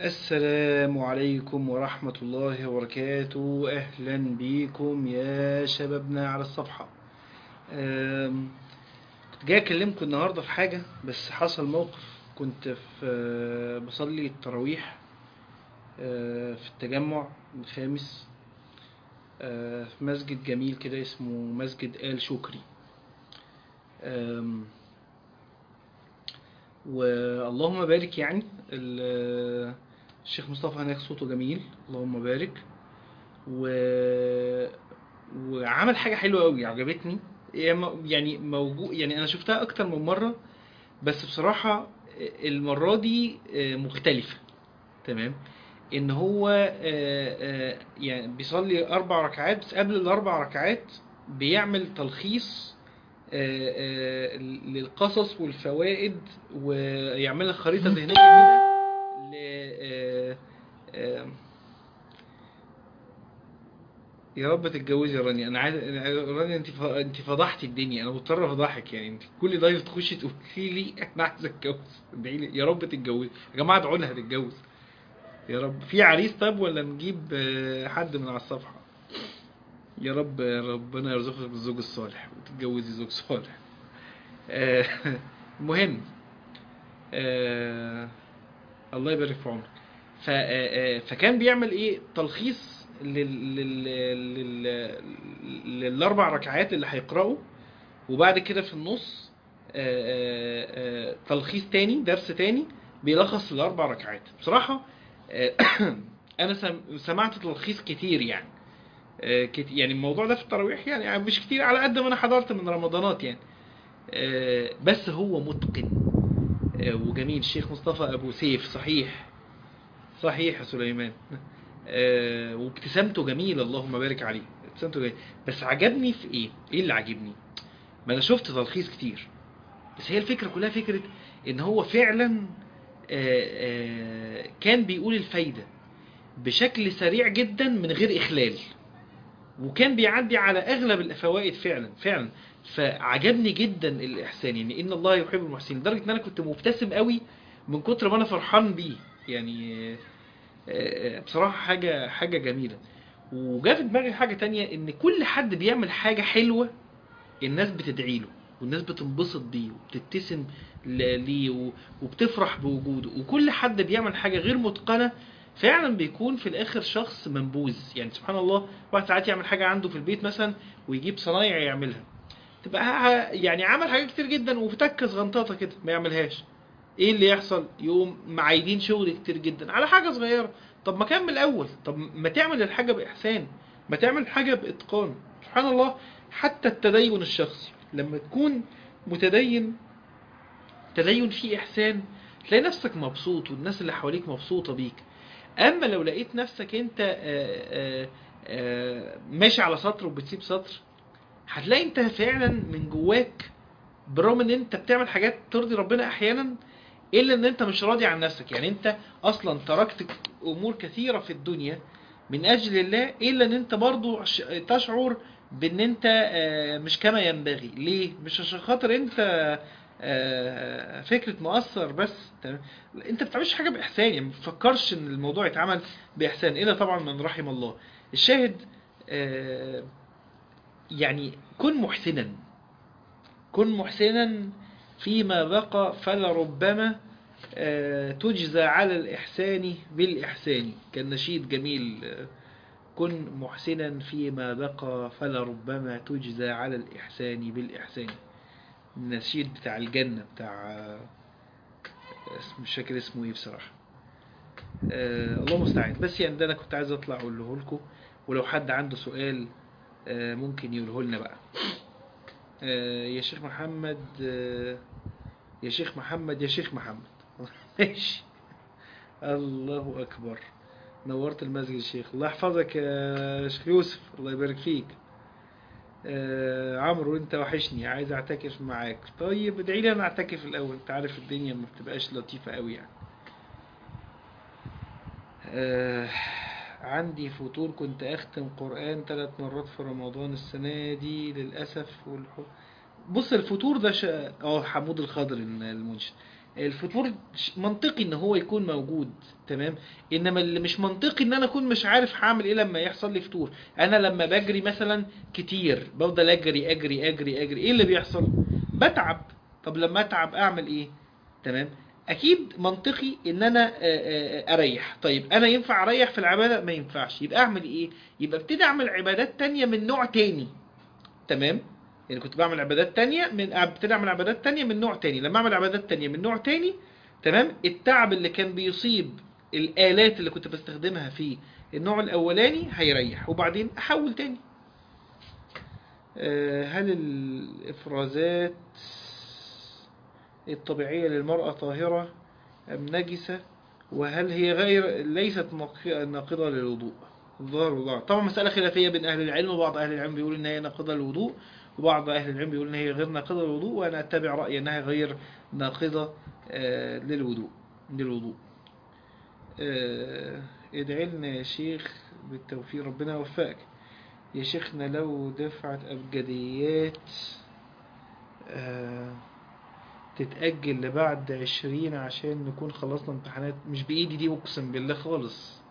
السلام عليكم ورحمة الله وبركاته أهلا بكم يا شبابنا على الصفحة أم، كنت جاي أكلمكم النهاردة في حاجة بس حصل موقف كنت في بصلي التراويح أه، في التجمع الخامس أه، في مسجد جميل كده اسمه مسجد آل شكري أم، واللهم بارك يعني ال- الشيخ مصطفى هناك صوته جميل اللهم بارك و... وعمل حاجة حلوة قوي عجبتني هي م- يعني موجود يعني انا شفتها اكتر من مرة بس بصراحة المرة دي مختلفة تمام ان هو آه، آه، يعني بيصلي اربع ركعات بس قبل الاربع ركعات بيعمل تلخيص آه، آه، للقصص والفوائد ويعمل لك خريطة ذهنية كده ل آه، آه، يا رب تتجوزي يا رانيا انا عايز أنا عايز- رانيا انت ف... انت فضحتي الدنيا انا مضطر افضحك يعني انت كل ضيف تخشي تقولي لي انا عايز اتجوز ادعي لي يا رب تتجوزي يا جماعه ادعوا لها تتجوز يا رب في عريس طب ولا نجيب آه، حد من على الصفحه يا رب ربنا يرزقك بالزوج الصالح وتتجوزي زوج صالح آه، المهم آه، الله يبارك في عمرك ف- آه، آه، فكان بيعمل ايه تلخيص لل... لل... لل... للاربع ركعات اللي هيقرأوا وبعد كده في النص آه، آه، آه، تلخيص تاني درس تاني بيلخص الاربع ركعات بصراحة آه، انا سم- سمعت تلخيص كتير يعني آه، كت- يعني الموضوع ده في التراويح يعني مش كتير على قد ما انا حضرت من رمضانات يعني آه، بس هو متقن آه، وجميل الشيخ مصطفى ابو سيف صحيح صحيح يا سليمان آه، وابتسامته جميلة اللهم بارك عليه ابتسامته جميلة بس عجبني في ايه ايه اللي عجبني ما انا شفت تلخيص كتير بس هي الفكرة كلها فكرة ان هو فعلا آه، آه، كان بيقول الفايدة بشكل سريع جدا من غير اخلال وكان بيعدي على اغلب الفوائد فعلا فعلا فعجبني جدا الاحسان يعني ان الله يحب المحسنين لدرجه ان انا كنت مبتسم قوي من كتر ما انا فرحان بيه يعني آه، آه، بصراحه حاجه حاجه جميله وجا في دماغي حاجه تانية ان كل حد بيعمل حاجه حلوه الناس بتدعي له والناس بتنبسط بيه وبتبتسم ل- ليه و- وبتفرح بوجوده وكل حد بيعمل حاجه غير متقنه فعلا بيكون في الاخر شخص منبوذ يعني سبحان الله واحد ساعات يعمل حاجه عنده في البيت مثلا ويجيب صنايعي يعملها تبقى ه- يعني عمل حاجات كتير جدا وفتكس غنطاطه كده ما يعملهاش ايه اللي يحصل يقوم معايدين شغل كتير جدا على حاجه صغيره طب ما كمل الاول طب ما تعمل الحاجه باحسان ما تعمل حاجه باتقان سبحان الله حتى التدين الشخصي لما تكون متدين تدين فيه احسان تلاقي نفسك مبسوط والناس اللي حواليك مبسوطه بيك اما لو لقيت نفسك انت آه، آه، آه، ماشي على سطر وبتسيب سطر هتلاقي انت فعلا من جواك بالرغم ان انت بتعمل حاجات ترضي ربنا احيانا الا ان انت مش راضي عن نفسك يعني انت اصلا تركت امور كثيرة في الدنيا من اجل الله الا ان انت برضو ش- تشعر بان انت آه، مش كما ينبغي ليه مش عشان خاطر انت آه، فكرة مؤثر بس تمام؟ انت بتعملش حاجة باحسان يعني ما بتفكرش ان الموضوع يتعمل باحسان الا طبعا من رحم الله الشاهد آه، يعني كن محسنا كن محسنا فيما بقى فلربما آه، تجزى على الإحسان بالإحسان كان نشيد جميل آه، كن محسنا فيما بقى فلربما تجزى على الإحسان بالإحسان النشيد بتاع الجنة بتاع آه، اسم- مش فاكر اسمه ايه بصراحة آه، الله المستعان بس يعني ده انا كنت عايز اطلع اقوله لكم ولو حد عنده سؤال آه، ممكن يقوله لنا بقى آه، يا شيخ محمد آه، يا شيخ محمد يا شيخ محمد ماشي الله أكبر نورت المسجد يا شيخ الله يحفظك يا شيخ يوسف الله يبارك فيك آه عمرو انت وحشني عايز اعتكف معاك طيب ادعي لي انا اعتكف الاول انت عارف الدنيا ما بتبقاش لطيفة قوي يعني آه عندي فطور كنت اختم قرآن ثلاث مرات في رمضان السنة دي للأسف والحب بص الفطور ده ش... اه حمود الخضر المنشد الفتور ش- منطقي ان هو يكون موجود تمام انما اللي مش منطقي ان انا اكون مش عارف هعمل ايه لما يحصل لي فتور انا لما بجري مثلا كتير بفضل اجري اجري اجري اجري ايه اللي بيحصل بتعب طب لما اتعب اعمل ايه تمام اكيد منطقي ان انا آه، آه، اريح طيب انا ينفع اريح في العباده ما ينفعش يبقى اعمل ايه يبقى ابتدي اعمل عبادات تانية من نوع تاني تمام يعني كنت بعمل عبادات تانية من ابتدي اعمل عبادات تانية من نوع تاني لما اعمل عبادات تانية من نوع تاني تمام التعب اللي كان بيصيب الآلات اللي كنت بستخدمها في النوع الأولاني هيريح وبعدين أحول تاني آه، هل الإفرازات الطبيعية للمرأة طاهرة أم نجسة وهل هي غير ليست ناق- ناقضة للوضوء الظاهر والله طبعا مسألة خلافية بين أهل العلم وبعض أهل العلم بيقول إن هي ناقضة للوضوء وبعض أهل العلم بيقول إن هي غير ناقضة للوضوء وأنا أتبع رأيي أنها غير ناقضة آه، للوضوء للوضوء آه، ادعي لنا يا شيخ بالتوفيق ربنا يوفقك يا شيخنا لو دفعت أبجديات آه، تتأجل لبعد عشرين عشان نكون خلصنا امتحانات مش بإيدي دي أقسم بالله خالص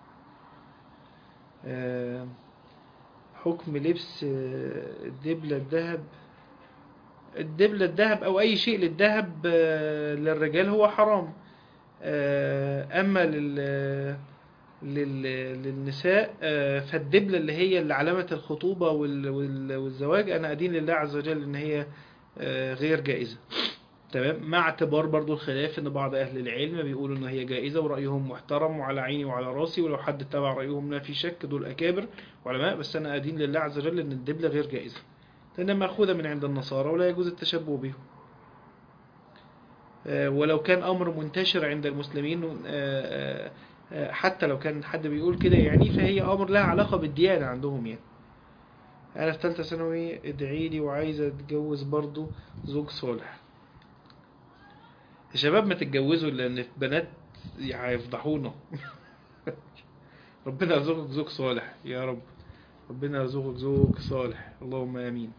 آه، حكم لبس آه، الدبلة الذهب الدبلة الذهب أو أي شيء للذهب آه، للرجال هو حرام آه، أما لل لل... للنساء آه، فالدبلة اللي هي اللي علامة الخطوبة وال... وال... والزواج أنا أدين لله عز وجل إن هي آه، غير جائزة تمام مع اعتبار برضو الخلاف ان بعض اهل العلم بيقولوا ان هي جائزة ورأيهم محترم وعلى عيني وعلى راسي ولو حد اتبع رأيهم ما في شك دول اكابر علماء بس انا ادين لله عز وجل ان الدبلة غير جائزة لانها مأخوذة من عند النصارى ولا يجوز التشبه بهم آه، ولو كان امر منتشر عند المسلمين آه، آه، آه، حتى لو كان حد بيقول كده يعني فهي امر لها علاقة بالديانة عندهم يعني انا في ثالثه ثانوي ادعي لي وعايزه اتجوز برضو زوج صالح يا شباب ما تتجوزوا لان بنات هيفضحونا ربنا يرزقك زوج صالح يا رب ربنا يرزقك زوج صالح اللهم امين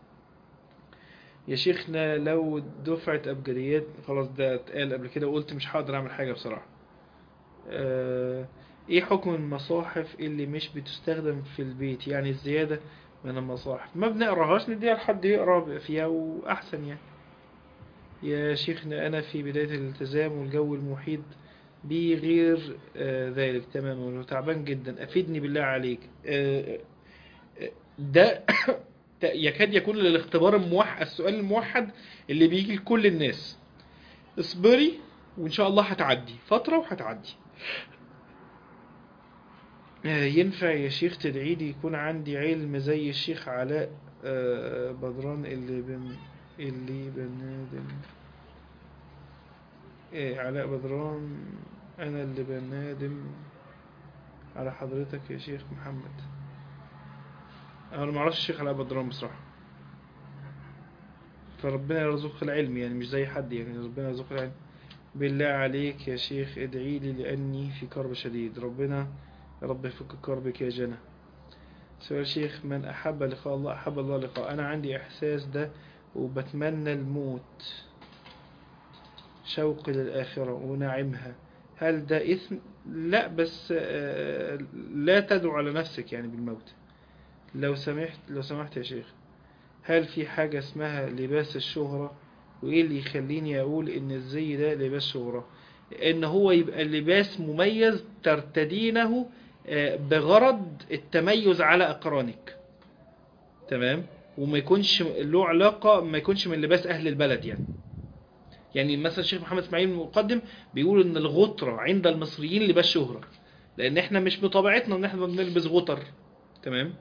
يا شيخنا لو دفعة أبجديات خلاص ده اتقال قبل كده وقلت مش هقدر أعمل حاجة بصراحة آه، إيه حكم المصاحف اللي مش بتستخدم في البيت يعني الزيادة من المصاحف ما بنقراهاش نديها لحد يقرا فيها وأحسن يعني يا شيخنا أنا في بداية الالتزام والجو المحيط بي غير آه، ذلك تماما وتعبان جدا أفيدني بالله عليك آه، آه، ده يكاد يكون للاختبار الموحد السؤال الموحد اللي بيجي لكل الناس اصبري وإن شاء الله هتعدي فترة وهتعدي آه، ينفع يا شيخ تدعي لي يكون عندي علم زي الشيخ علاء آه، بدران اللي بن اللي بنادم إيه علاء بدران أنا اللي بنادم على حضرتك يا شيخ محمد أنا ما أعرفش الشيخ علاء بدران بصراحة فربنا يرزقك العلم يعني مش زي حد يعني ربنا يرزقك العلم بالله عليك يا شيخ ادعي لي لأني في كرب شديد ربنا يا رب يفك كربك يا جنى سؤال شيخ من أحب لقاء الله أحب الله لقاء أنا عندي إحساس ده وبتمنى الموت شوق للآخرة ونعمها هل ده إثم؟ لا بس آه، لا تدعو على نفسك يعني بالموت لو سمحت لو سمحت يا شيخ هل في حاجة اسمها لباس الشهرة وإيه اللي يخليني أقول إن الزي ده لباس شهرة إن هو يبقى لباس مميز ترتدينه آه، بغرض التميز على أقرانك تمام وما يكونش له علاقة ما يكونش من لباس أهل البلد يعني يعني مثلا الشيخ محمد اسماعيل المقدم بيقول ان الغطرة عند المصريين لباس شهرة لان احنا مش بطبيعتنا ان احنا بنلبس غطر تمام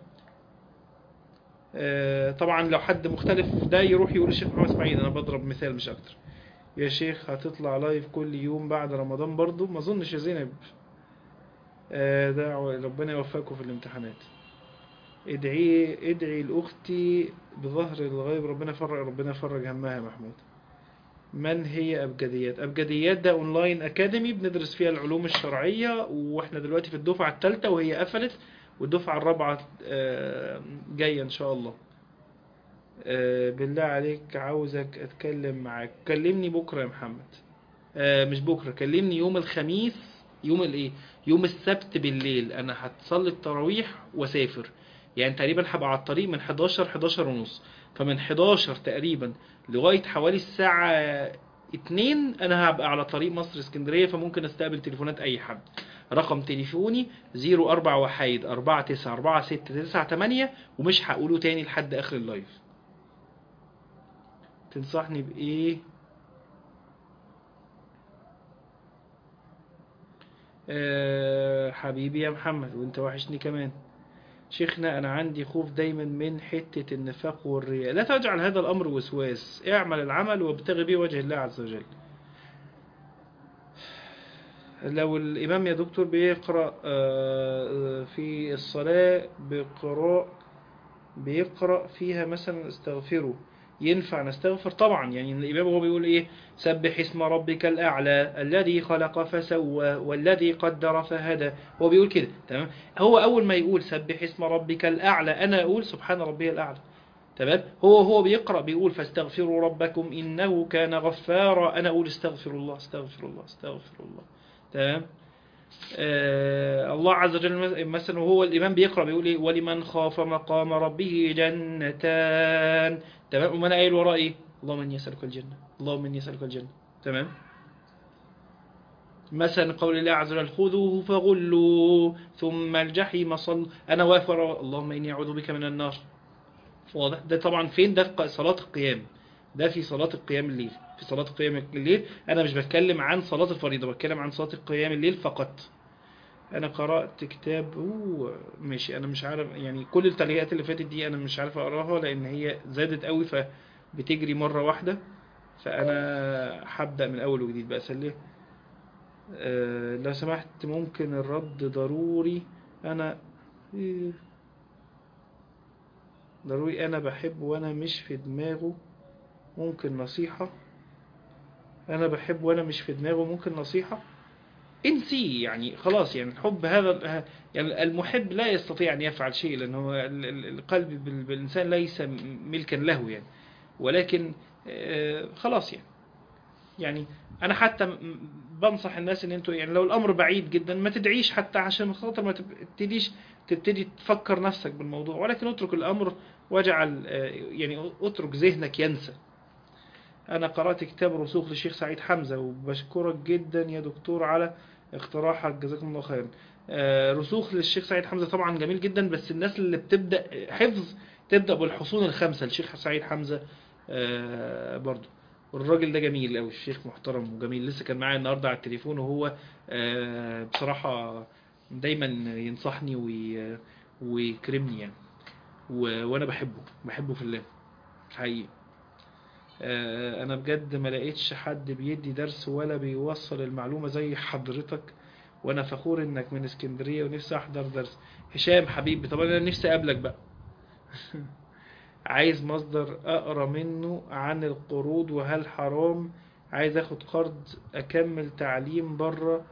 آه طبعا لو حد مختلف ده يروح يقول الشيخ محمد اسماعيل انا بضرب مثال مش اكتر يا شيخ هتطلع لايف كل يوم بعد رمضان برضو ما اظنش يا زينب آه دعوة ربنا يوفقكم في الامتحانات ادعي ادعي لاختي بظهر الغيب ربنا يفرج ربنا يفرج همها يا محمود من هي أبجديات أبجديات ده أونلاين أكاديمي بندرس فيها العلوم الشرعية وإحنا دلوقتي في الدفعة الثالثة وهي قفلت والدفعة الرابعة آه، جاية إن شاء الله آه، بالله عليك عاوزك أتكلم معاك كلمني بكرة يا محمد آه مش بكرة كلمني يوم الخميس يوم الايه يوم السبت بالليل انا هتصلي التراويح واسافر يعني تقريبا هبقى على الطريق من 11 11 ونص فمن 11 تقريبا لغاية حوالي الساعة 2 انا هبقى على طريق مصر اسكندرية فممكن استقبل تليفونات اي حد رقم تليفوني 04 وحيد 49 46 98 ومش هقوله تاني لحد اخر اللايف تنصحني بايه أه حبيبي يا محمد وانت وحشني كمان شيخنا انا عندي خوف دايما من حتة النفاق والرياء لا تجعل هذا الامر وسواس اعمل العمل وابتغي به وجه الله عز وجل لو الامام يا دكتور بيقرأ آه، في الصلاة بقراء بيقرأ فيها مثلا استغفره ينفع نستغفر طبعا يعني الإمام هو بيقول إيه سبح اسم ربك الأعلى الذي خلق فسوى والذي قدر فهدى هو بيقول كده تمام هو أول ما يقول سبح اسم ربك الأعلى أنا أقول سبحان ربي الأعلى تمام هو هو بيقرأ بيقول فاستغفروا ربكم إنه كان غفارا أنا أقول استغفر الله استغفر الله استغفر الله تمام آه الله عز وجل مثلا وهو الإمام بيقرأ بيقول إيه ولمن خاف مقام ربه جنتان تمام وما أنا قايل وراه إيه اللهم إني أسألك الجنة اللهم إني أسألك الجنة تمام مثلا قول الله عز وجل خذوه فغلوا ثم الجحيم صل أنا واقف وراه اللهم إني أعوذ بك من النار واضح ده طبعا فين ده في صلاة القيام ده في صلاة القيام الليل في صلاة القيام الليل أنا مش بتكلم عن صلاة الفريضة بتكلم عن صلاة القيام الليل فقط أنا قرأت كتاب أوه ماشي أنا مش عارف يعني كل التعليقات اللي فاتت دي أنا مش عارف أقراها لأن هي زادت قوي فبتجري مرة واحدة فأنا هبدأ من أول وجديد بقى سليه أه لو سمحت ممكن الرد ضروري أنا إيه ضروري أنا بحب وأنا مش في دماغه ممكن نصيحة أنا بحب وأنا مش في دماغه ممكن نصيحة انسي يعني خلاص يعني الحب هذا يعني المحب لا يستطيع أن يفعل شيء لأن هو القلب بالإنسان ليس ملكا له يعني ولكن خلاص يعني يعني أنا حتى بنصح الناس إن أنتوا يعني لو الأمر بعيد جدا ما تدعيش حتى عشان خاطر ما تبتديش تبتدي تفكر نفسك بالموضوع ولكن اترك الأمر واجعل يعني اترك ذهنك ينسى أنا قرأت كتاب رسوخ للشيخ سعيد حمزة وبشكرك جدا يا دكتور على اقتراحك جزاكم الله خيرا رسوخ للشيخ سعيد حمزة طبعا جميل جدا بس الناس اللي بتبدأ حفظ تبدأ بالحصون الخمسة الشيخ سعيد حمزة برضو والراجل ده جميل قوي الشيخ محترم وجميل لسه كان معايا النهارده على التليفون وهو بصراحة دايما ينصحني ويكرمني يعني وانا بحبه بحبه في الله حقيقي انا بجد ما لقيتش حد بيدي درس ولا بيوصل المعلومة زي حضرتك وانا فخور انك من اسكندرية ونفسي احضر درس هشام حبيبي طب انا نفسي اقابلك بقى عايز مصدر اقرا منه عن القروض وهل حرام عايز اخد قرض اكمل تعليم بره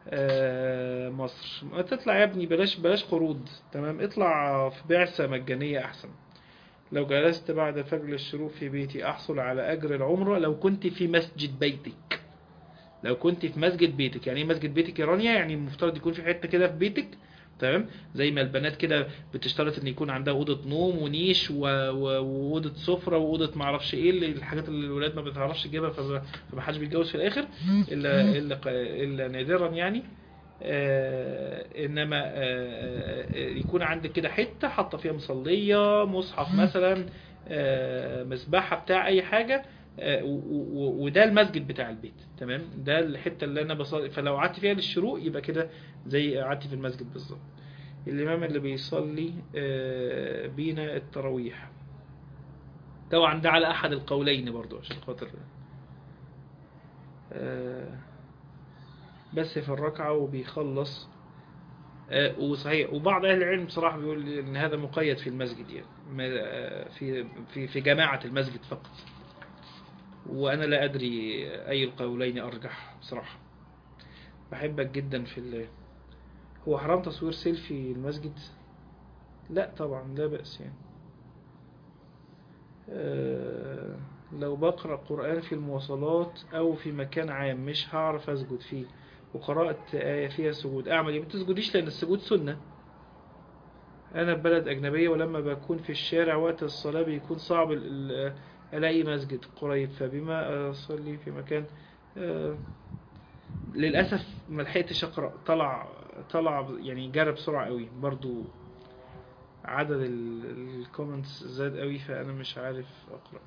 مصر ما تطلع يا ابني بلاش بلاش قروض تمام اطلع في بعثة مجانية احسن لو جلست بعد فجر الشروق في بيتي احصل على اجر العمرة لو كنت في مسجد بيتك لو كنت في مسجد بيتك يعني ايه مسجد بيتك يا رانيا يعني المفترض يكون في حتة كده في بيتك تمام زي ما البنات كده بتشترط ان يكون عندها اوضه نوم ونيش واوضه سفره واوضه ما اعرفش ايه اللي الحاجات اللي الولاد ما بتعرفش تجيبها فما حدش بيتجوز في الاخر الا الا الا نادرا يعني آه انما آه يكون عندك كده حته حاطه فيها مصليه مصحف مثلا آه مسبحه بتاع اي حاجه وده المسجد بتاع البيت تمام ده الحته اللي انا بصلي فلو قعدت فيها للشروق يبقى كده زي قعدت في المسجد بالظبط الامام اللي بيصلي بينا التراويح طبعا ده على احد القولين برضو عشان خاطر بس في الركعه وبيخلص وصحيح وبعض اهل العلم بصراحه بيقول ان هذا مقيد في المسجد يعني في في في جماعه المسجد فقط وأنا لا أدري أي القولين أرجح بصراحة بحبك جدا في الله هو حرام تصوير سيلفي المسجد لا طبعا لا بأس يعني لو بقرأ قرآن في المواصلات أو في مكان عام مش هعرف أسجد فيه وقرأت آية فيها سجود أعمل إيه ما تسجديش لأن السجود سنة أنا في بلد أجنبية ولما بكون في الشارع وقت الصلاة بيكون صعب ال- ال- ألاقي مسجد قريب فبما أصلي في مكان آه، للأسف ما لحقتش أقرأ طلع طلع يعني جرى بسرعة قوي برضو عدد الكومنتس زاد قوي فأنا مش عارف أقرأ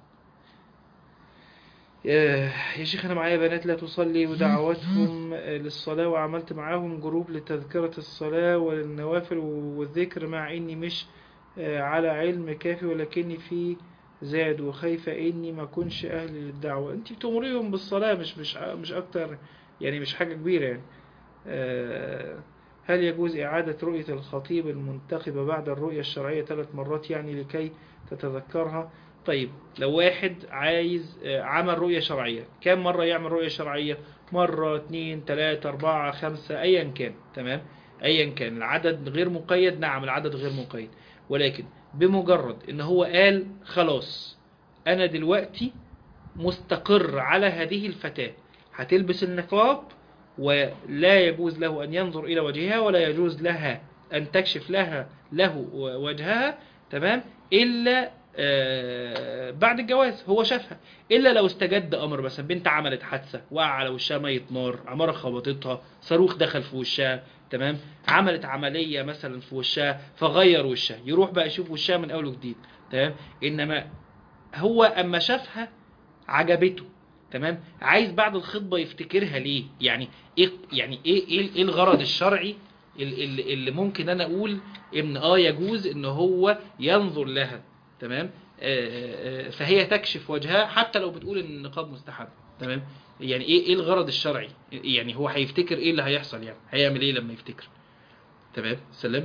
يا يا شيخ أنا معايا بنات لا تصلي ودعواتهم للصلاة وعملت معاهم جروب لتذكرة الصلاة وللنوافل والذكر مع إني مش آه، على علم كافي ولكني في زاد وخايفة إني ما كنش أهل للدعوة أنت بتأمريهم بالصلاة مش مش مش أكتر يعني مش حاجة كبيرة يعني آه، هل يجوز إعادة رؤية الخطيب المنتخبة بعد الرؤية الشرعية ثلاث مرات يعني لكي تتذكرها طيب لو واحد عايز آه، عمل رؤية شرعية كم مرة يعمل رؤية شرعية مرة اتنين تلاتة أربعة خمسة أيا كان تمام أيا كان العدد غير مقيد نعم العدد غير مقيد ولكن بمجرد ان هو قال خلاص انا دلوقتي مستقر على هذه الفتاة هتلبس النقاب ولا يجوز له أن ينظر إلى وجهها ولا يجوز لها أن تكشف لها له وجهها تمام إلا آه، بعد الجواز هو شافها إلا لو استجد أمر مثلا بنت عملت حادثة وقع على وشها مية نار عمارة خبطتها صاروخ دخل في وشها تمام عملت عملية مثلا في وشها فغير وشها يروح بقى يشوف وشها من أول وجديد تمام إنما هو أما شافها عجبته تمام عايز بعد الخطبة يفتكرها ليه يعني ايه يعني ايه ايه, إيه الغرض الشرعي ال- ال- اللي ممكن انا اقول ان اه يجوز ان هو ينظر لها تمام آه، آه، فهي تكشف وجهها حتى لو بتقول ان النقاب مستحب تمام يعني ايه ايه الغرض الشرعي يعني هو هيفتكر ايه اللي هيحصل يعني هيعمل ايه لما يفتكر تمام سلام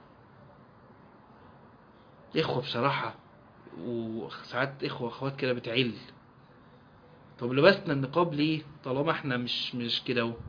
اخوة بصراحة وساعات اخوة واخوات كده بتعل طب لبسنا النقاب ليه طالما احنا مش مش كده اهو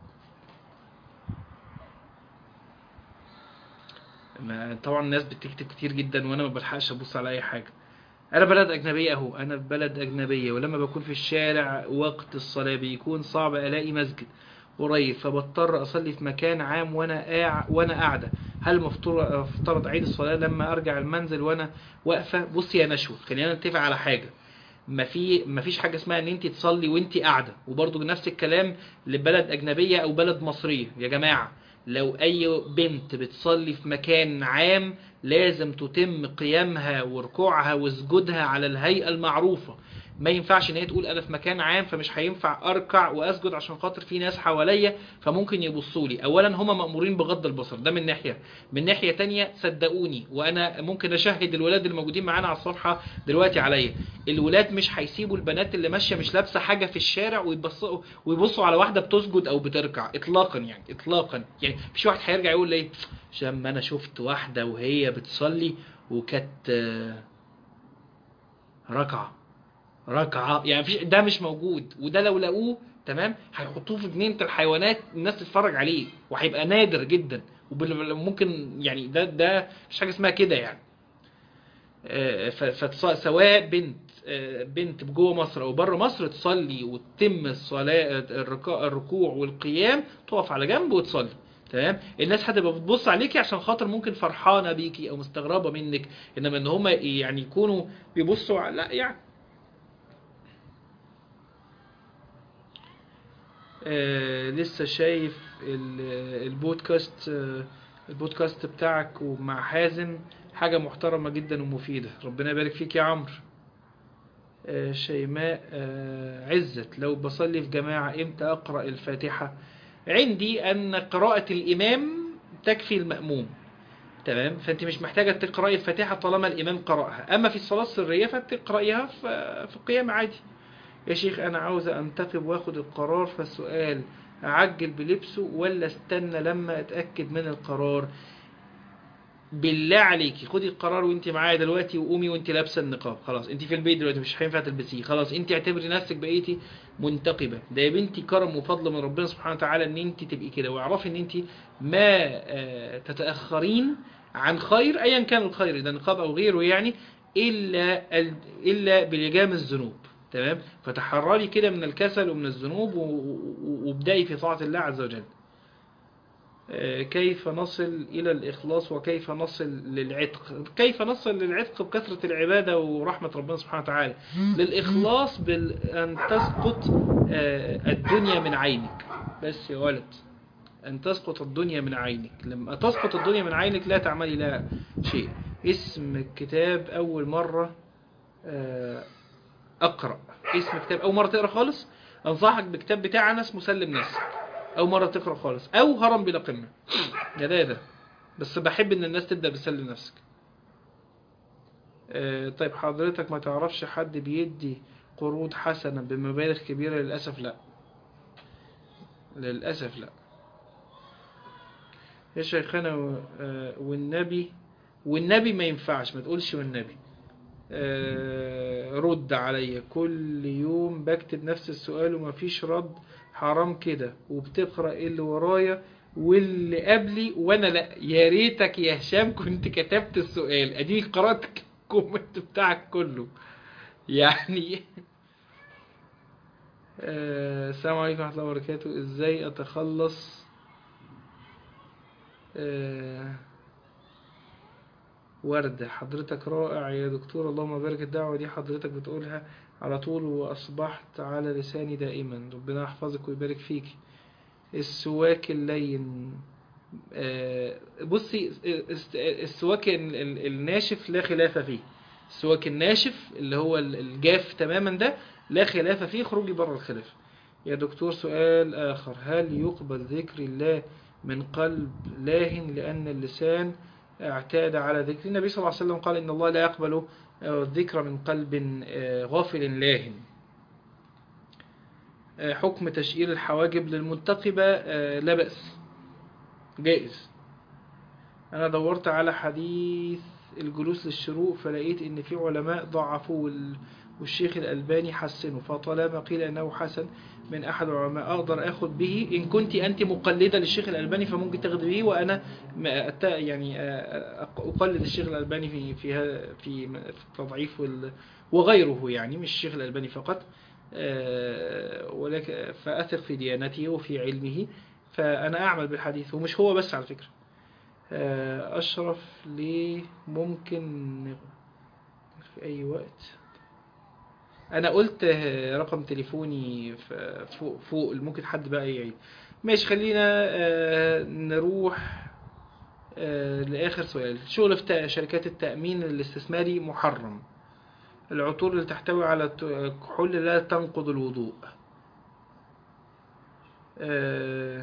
ما- طبعا الناس بتكتب كتير جدا وانا ما بلحقش ابص على اي حاجه انا بلد اجنبيه اهو انا في بلد اجنبيه ولما بكون في الشارع وقت الصلاه بيكون صعب الاقي مسجد قريب فبضطر اصلي في مكان عام وانا قاع وانا قاعده هل مفترض افترض عيد الصلاه لما ارجع المنزل وانا واقفه بصي يا نشوى خلينا نتفق على حاجه ما في ما فيش حاجه اسمها ان انت تصلي وانت قاعده وبرضه نفس الكلام لبلد اجنبيه او بلد مصريه يا جماعه لو اي بنت بتصلي في مكان عام لازم تتم قيامها وركوعها وسجودها على الهيئه المعروفه ما ينفعش ان هي تقول انا في مكان عام فمش هينفع اركع واسجد عشان خاطر في ناس حواليا فممكن يبصوا لي اولا هم مامورين بغض البصر ده من ناحيه من ناحيه تانية صدقوني وانا ممكن اشهد الولاد الموجودين معانا على الصفحه دلوقتي عليا الولاد مش هيسيبوا البنات اللي ماشيه مش لابسه حاجه في الشارع ويبصوا ويبصوا على واحده بتسجد او بتركع اطلاقا يعني اطلاقا يعني مفيش واحد هيرجع يقول لي عشان ما انا شفت واحده وهي بتصلي وكانت آه، ركعه ركعه يعني مفيش ده مش موجود وده لو لقوه تمام هيحطوه في جنينه الحيوانات الناس تتفرج عليه وهيبقى نادر جدا وممكن يعني ده ده مش حاجه اسمها كده يعني فسواء بنت آه، بنت جوه مصر او بره مصر تصلي وتتم الصلاه الركوع الركوع والقيام تقف على جنب وتصلي تمام الناس هتبقى بتبص عليكي عشان خاطر ممكن فرحانه بيكي او مستغربه منك انما ان هم يعني يكونوا بيبصوا على لا يعني آه لسه شايف ال- البودكاست آه البودكاست بتاعك ومع حازم حاجة محترمة جدا ومفيدة ربنا يبارك فيك يا عمرو آه شيماء آه عزت لو بصلي في جماعة امتى اقرأ الفاتحة عندي ان قراءة الامام تكفي المأموم تمام فانت مش محتاجة تقرأي الفاتحة طالما الامام قرأها اما في الصلاة السرية فتقرأيها في في القيام عادي يا شيخ انا عاوز انتخب واخد القرار فالسؤال اعجل بلبسه ولا استنى لما اتاكد من القرار بالله عليكي خدي القرار وانت معايا دلوقتي وقومي وانت لابسه النقاب خلاص انت في البيت دلوقتي مش هينفع تلبسيه خلاص انت اعتبري نفسك بقيتي منتقبه ده يا بنتي كرم وفضل من ربنا سبحانه وتعالى ان انت تبقي كده واعرفي ان انت ما آه، تتاخرين عن خير ايا كان الخير ده نقاب او غيره يعني الا ال- الا بلجام الذنوب تمام فتحرري كده من الكسل ومن الذنوب و- و- وابدأي في طاعة الله عز وجل آه، كيف نصل إلى الإخلاص وكيف نصل للعتق كيف نصل للعتق بكثرة العبادة ورحمة ربنا سبحانه وتعالى للإخلاص بأن تسقط آه، الدنيا من عينك بس يا ولد أن تسقط الدنيا من عينك لما تسقط الدنيا من عينك لا تعملي لها شيء اسم الكتاب أول مرة آه، أقرأ اسم كتاب أول مرة تقرأ خالص أنصحك بكتاب بتاعنا اسمه سلم نفسك أول مرة تقرأ خالص أو هرم بلا قمة يا ده يا ده بس بحب إن الناس تبدأ بسلم نفسك آه، طيب حضرتك ما تعرفش حد بيدي قروض حسنة بمبالغ كبيرة للأسف لا للأسف لا يا شيخنا و- آه، والنبي والنبي ما ينفعش ما تقولش والنبي آه، رد عليا كل يوم بكتب نفس السؤال ومفيش رد حرام كده وبتقرأ إيه اللي ورايا واللي قبلي وانا لا يا ريتك يا هشام كنت كتبت السؤال اديني قرأت الكومنت بتاعك كله يعني آه، السلام عليكم ورحمة الله وبركاته ازاي اتخلص آه، وردة حضرتك رائع يا دكتور اللهم بارك الدعوة دي حضرتك بتقولها على طول وأصبحت على لساني دائما ربنا يحفظك ويبارك فيك السواك اللين آه، بصي الس- السواك ال- ال- الناشف لا خلاف فيه السواك الناشف اللي هو ال- الجاف تماما ده لا خلاف فيه خروجي بره الخلاف يا دكتور سؤال آخر هل يقبل ذكر الله من قلب لاهن لأن اللسان اعتاد على ذكر النبي صلى الله عليه وسلم قال إن الله لا يقبل آه، الذكر من قلب آه، غافل لاهن آه، حكم تشئير الحواجب للمنتقبة آه، لا بأس جائز أنا دورت على حديث الجلوس للشروق فلقيت إن في علماء ضعفوا وال- والشيخ الألباني حسنه فطالما قيل أنه حسن من أحد العلماء أقدر أخذ به إن كنت أنت مقلدة للشيخ الألباني فممكن تاخذ به وأنا ما أت- يعني آه، أق- أقلد الشيخ الألباني في في ها- في م- في التضعيف وال- وغيره يعني مش الشيخ الألباني فقط آه، ولكن فأثق في ديانته وفي علمه فأنا أعمل بالحديث ومش هو بس على فكرة آه، أشرف ليه ممكن في أي وقت أنا قلت آه، رقم تليفوني ف- فوق فوق ممكن حد بقى يعيد ماشي خلينا آه، نروح آه، لآخر سؤال شغل في تأ- شركات التأمين الاستثماري محرم العطور اللي تحتوي على ت- كحول لا تنقض الوضوء آه،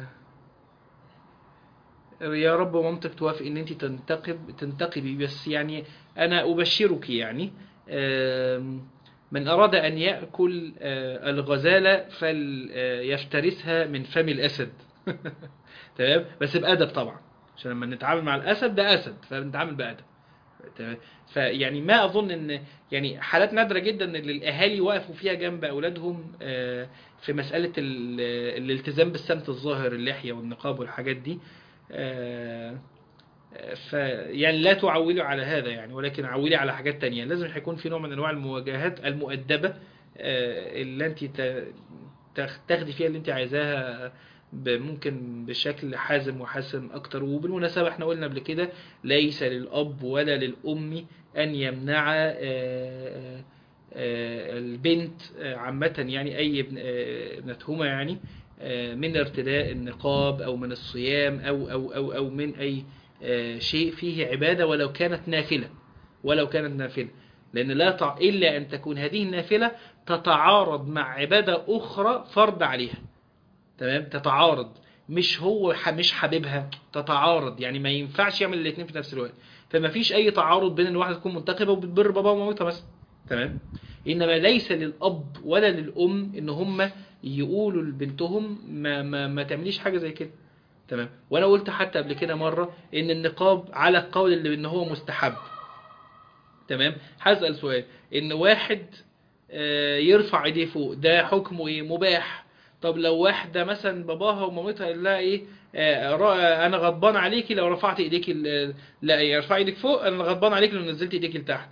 يا رب مامتك توافق ان انت تنتقب تنتقبي بس يعني انا ابشرك يعني آم، من اراد ان ياكل آه، الغزاله فليفترسها من فم الاسد تمام بس بادب طبعا عشان لما نتعامل مع الاسد ده اسد فبنتعامل بادب تمام فيعني ما اظن ان يعني حالات نادره جدا ان الاهالي وقفوا فيها جنب اولادهم آه، في مساله ال- الالتزام بالسمت الظاهر اللحيه والنقاب والحاجات دي آه، ف يعني لا تعولوا على هذا يعني ولكن عولي على حاجات تانية لازم هيكون في نوع من انواع المواجهات المؤدبة آه، اللي انت ت- تاخ- تاخدي فيها اللي انت عايزاها ب- ممكن بشكل حازم وحاسم اكتر وبالمناسبة احنا قلنا قبل كده ليس للاب ولا للام ان يمنع آه، آه، آه، البنت آه، عامة يعني اي ابن- آه، ابنتهما يعني آه، من ارتداء النقاب او من الصيام او او او او من اي آه، شيء فيه عبادة ولو كانت نافلة ولو كانت نافلة لأن لا تع... إلا أن تكون هذه النافلة تتعارض مع عبادة أخرى فرض عليها تمام تتعارض مش هو ح... مش حبيبها تتعارض يعني ما ينفعش يعمل الاثنين في نفس الوقت فما فيش أي تعارض بين ان واحدة تكون منتقبة وبتبر بابا ومامتها مثلا تمام إنما ليس للأب ولا للأم إن هم يقولوا لبنتهم ما, ما, ما تعمليش حاجة زي كده تمام وانا قلت حتى قبل كده مرة ان النقاب على القول اللي ان هو مستحب تمام هسأل سؤال ان واحد آه، يرفع ايديه فوق ده حكمه ايه مباح طب لو واحدة مثلا باباها ومامتها قال لها ايه آه، را- انا غضبان عليكي لو رفعت ايديك ال- لا ارفعي ايدك فوق انا غضبان عليك لو نزلت ايديك لتحت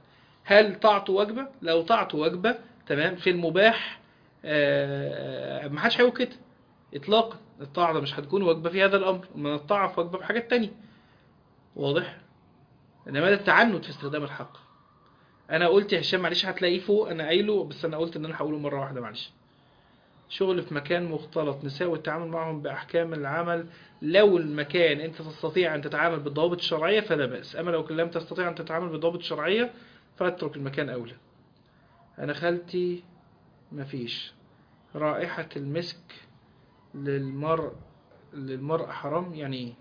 هل طاعته واجبة لو طاعته واجبة تمام في المباح آه، ما حدش هيقول كده اطلاقا الطاعة ده مش هتكون واجبة في هذا الامر من الطاعة في واجبة في حاجات تانية واضح انما ده التعنت في استخدام الحق انا قلت يا هشام معلش هتلاقيه فوق انا قايله بس انا قلت ان انا هقوله مره واحده معلش شغل في مكان مختلط نساء والتعامل معهم باحكام العمل لو المكان انت تستطيع ان تتعامل بالضوابط الشرعيه فلا باس اما لو لم تستطيع ان تتعامل بالضوابط الشرعيه فاترك المكان اولى انا خالتي مفيش رائحه المسك للمرء للمرأة حرام يعني ايه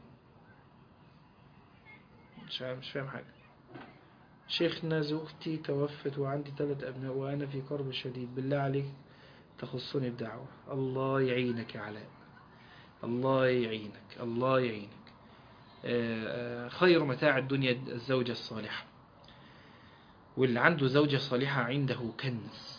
مش عارف مش فاهم حاجه شيخنا زوجتي توفت وعندي ثلاث أبناء وأنا في كرب شديد بالله عليك تخصني بدعوة الله يعينك يا علاء الله يعينك الله يعينك آه، آه، خير متاع الدنيا الزوجة الصالحة واللي عنده زوجة صالحة عنده كنز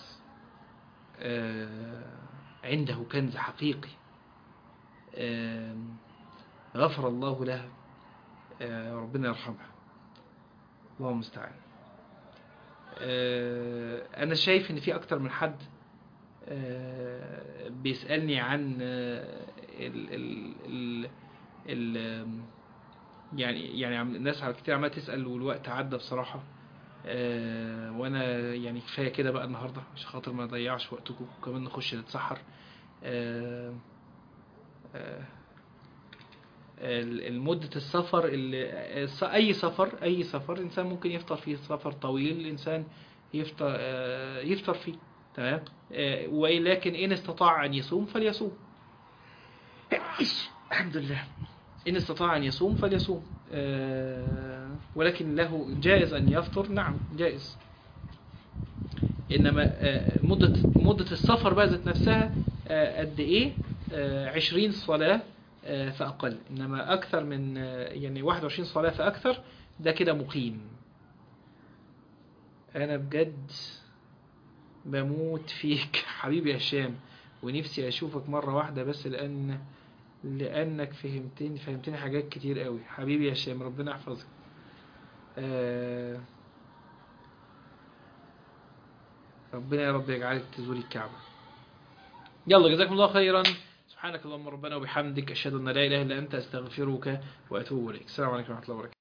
آه، عنده كنز حقيقي آه، غفر الله لها آه، ربنا يرحمها الله المستعان آه، انا شايف ان في اكتر من حد آه، بيسالني عن آه، ال ال ال ال يعني يعني عم- الناس على كتير عماله تسال والوقت عدى بصراحه آه، وانا يعني كفايه كده بقى النهارده عشان خاطر ما نضيعش وقتكم وكمان نخش نتسحر آه، آه، ال- مدة السفر اللي الس- أي سفر أي سفر إنسان ممكن يفطر فيه سفر طويل الإنسان يفطر آه، يفطر فيه تمام آه، ولكن إن استطاع أن يصوم فليصوم الحمد لله إن استطاع أن يصوم فليصوم آه، ولكن له جائز أن يفطر نعم جائز إنما آه، مدة مدة السفر بقى ذات نفسها آه، قد إيه آه، 20 صلاة آه، فأقل إنما أكثر من آه، يعني 21 صلاة فأكثر ده كده مقيم أنا بجد بموت فيك حبيبي يا هشام ونفسي أشوفك مرة واحدة بس لأن لأنك فهمتني فهمتني حاجات كتير قوي حبيبي يا هشام ربنا يحفظك آه، ربنا يا رب يجعلك تزوري الكعبة يلا جزاكم الله خيرا سبحانك اللهم ربنا وبحمدك أشهد أن لا إله إلا أنت أستغفرك وأتوب إليك السلام عليكم ورحمة الله وبركاته